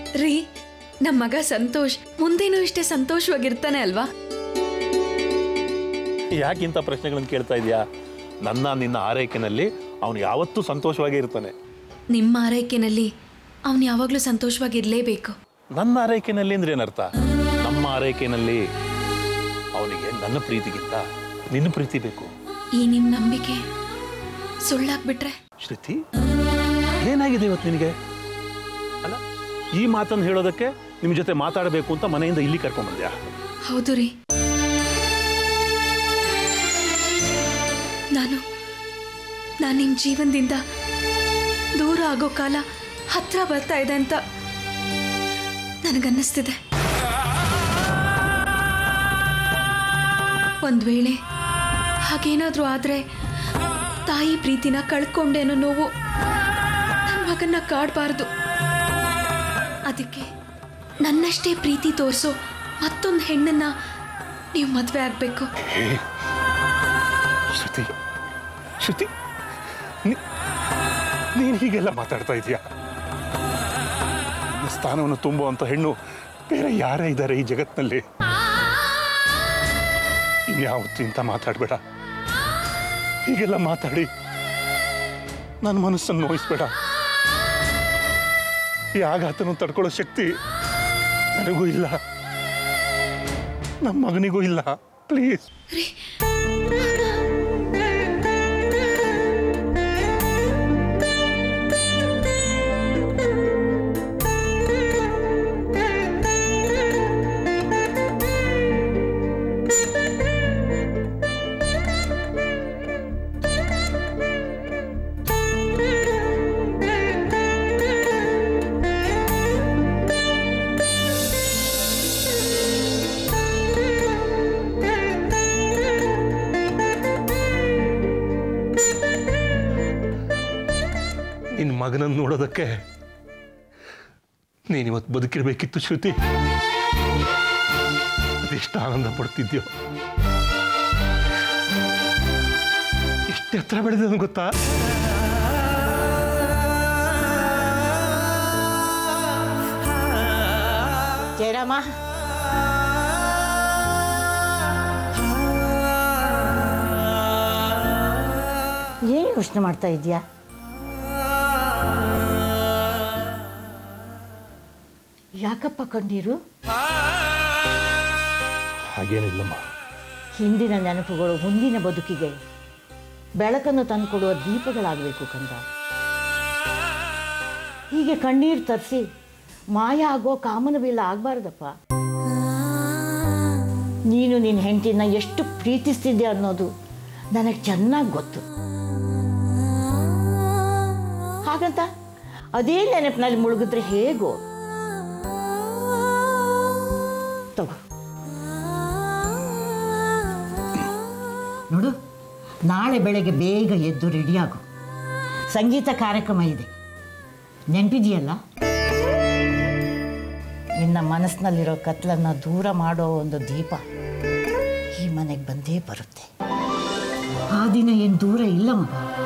ರೀ ನಮ್ಮ ಮಗ ಸಂತೋಷ್ ಮುಂದೇನೂ ಇಷ್ಟೇ ಸಂತೋಷವಾಗಿರ್ತಾನೆ ಅಲ್ವಾ ಯಾಕಿಂತ ಪ್ರಶ್ನೆಗಳನ್ನು ಕೇಳ್ತಾ ಇದೆಯಾ ನನ್ನ ನಿನ್ನ ಆರೈಕೆನಲ್ಲಿ ಅವನು ಯಾವತ್ತೂ ಸಂತೋಷವಾಗೇ ಇರ್ತಾನೆ ನಿಮ್ಮ ಆರೈಕೆನಲ್ಲಿ ಅವನು ಯಾವಾಗಲೂ ಸಂತೋಷವಾಗಿರ್ಲೇಬೇಕು ನನ್ನ ಆರೈಕೆನಲ್ಲಿ ಅಂದ್ರೆ ಏನರ್ಥ ನಮ್ಮ ಆರೈಕೆನಲ್ಲಿ ಅವನಿಗೆ ನನ್ನ ಪ್ರೀತಿಗಿಂತ ನಿನ್ನ ಪ್ರೀತಿ ಬೇಕು ಈ ನಿಮ್ಮ ನಂಬಿಕೆ ಸುಳ್ಳಾಗ್ಬಿಟ್ರೆ ಶ್ರುತಿ ಏನಾಗಿದೆ ಇವತ್ತು ನಿನಗೆ ಅಲ್ಲ ಈ ಮಾತನ್ನು ಹೇಳೋದಕ್ಕೆ ನಿಮ್ಮ ಜೊತೆ ಮಾತಾಡಬೇಕು ಅಂತ ಮನೆಯಿಂದ ಇಲ್ಲಿ ಕರ್ಕೊಂಡ್ಬಂದ್ಯಾ ಹೌದು ರೀ ನಾನು ನಾನು ನಿಮ್ಮ ಜೀವನದಿಂದ ದೂರ ಆಗೋ ಕಾಲ ಹತ್ರ ಬರ್ತಾ ಇದೆ ಅಂತ ನನಗನ್ನಿಸ್ತಿದೆ ಒಂದು ವೇಳೆ ಹಾಗೇನಾದರೂ ಆದರೆ ತಾಯಿ ಪ್ರೀತಿನ ಕಳ್ಕೊಂಡೇನೋ ನೋವು ನನ್ನ ಮಗನ್ನ ಕಾಡಬಾರ್ದು ಅದಕ್ಕೆ ನನ್ನಷ್ಟೇ ಪ್ರೀತಿ ತೋರಿಸೋ ಮತ್ತೊಂದು ಹೆಣ್ಣನ್ನ ನೀವು ಮದುವೆ ಆಗಬೇಕು ಶ್ರುತಿ ಶ್ರುತಿ ನೀ- ನೀನು ಹೀಗೆಲ್ಲ ಮಾತಾಡ್ತಾ ಇದೀಯಾ ನಿನ್ನ ಸ್ಥಾನವನ್ನು ತುಂಬುವಂಥ ಹೆಣ್ಣು ಬೇರೆ ಯಾರೇ ಇದ್ದಾರೆ ಈ ಜಗತ್ತಿನಲ್ಲಿ ಇನ್ಯಾವತ್ತೂ ಇಂಥ ಮಾತಾಡಬೇಡ ಹೀಗೆಲ್ಲ ಮಾತಾಡಿ ನನ್ನ ಮನಸ್ಸನ್ನು ನೋಯಿಸ್ಬೇಡ ಈ ಆಘಾತನ ತಡ್ಕೊಳ್ಳೋ ಶಕ್ತಿ ನನಗೂ ಇಲ್ಲ ನಮ್ಮ ಮಗನಿಗೂ ಇಲ್ಲ ಪ್ಲೀಸ್ ನಿನ್ನ ಮಗನನ್ನು ನೋಡೋದಕ್ಕೆ ನೀನಿವತ್ತು ಬದುಕಿರ್ಬೇಕಿತ್ತು ಶ್ರುತಿ ಅದೆಷ್ಟು ಆನಂದ ಪಡ್ತಿದ್ಯೋ ಎಷ್ಟು ಎತ್ತರ ಬೆಳೆದ ಗೊತ್ತಾ ಜಯರಾಮ ಏನು ಯೋಚನೆ ಮಾಡ್ತಾ ಇದೀಯಾ ಯಾಕಪ್ಪ ಕಣ್ಣೀರು ಹಾಗೇನಿಲ್ಲಮ್ಮ ಹಿಂದಿನ ನೆನಪುಗಳು ಮುಂದಿನ ಬದುಕಿಗೆ ಬೆಳಕನ್ನು ತಂದುಕೊಡುವ ದೀಪಗಳಾಗಬೇಕು ಕಂದ ಹೀಗೆ ಕಣ್ಣೀರು ತರಿಸಿ ಮಾಯ ಆಗೋ ಕಾಮನವಿಲ್ಲ ಆಗಬಾರ್ದಪ್ಪ ನೀನು ನಿನ್ನ ಹೆಂಡತಿನ ಎಷ್ಟು ಪ್ರೀತಿಸ್ತಿದ್ದೆ ಅನ್ನೋದು ನನಗೆ ಚೆನ್ನಾಗಿ ಗೊತ್ತು ಹಾಗಂತ ಅದೇ ನೆನಪಿನಲ್ಲಿ ಮುಳುಗಿದ್ರೆ ಹೇಗೋ ತಗೋ ನೋಡು ನಾಳೆ ಬೆಳಗ್ಗೆ ಬೇಗ ಎದ್ದು ರೆಡಿಯಾಗು ಸಂಗೀತ ಕಾರ್ಯಕ್ರಮ ಇದೆ ನೆನಪಿದೆಯಲ್ಲ ನಿನ್ನ ಮನಸ್ಸಿನಲ್ಲಿರೋ ಕತ್ಲನ್ನು ದೂರ ಮಾಡೋ ಒಂದು ದೀಪ ಈ ಮನೆಗೆ ಬಂದೇ ಬರುತ್ತೆ ಆ ದಿನ ಏನು ದೂರ ಇಲ್ಲ ಮಗ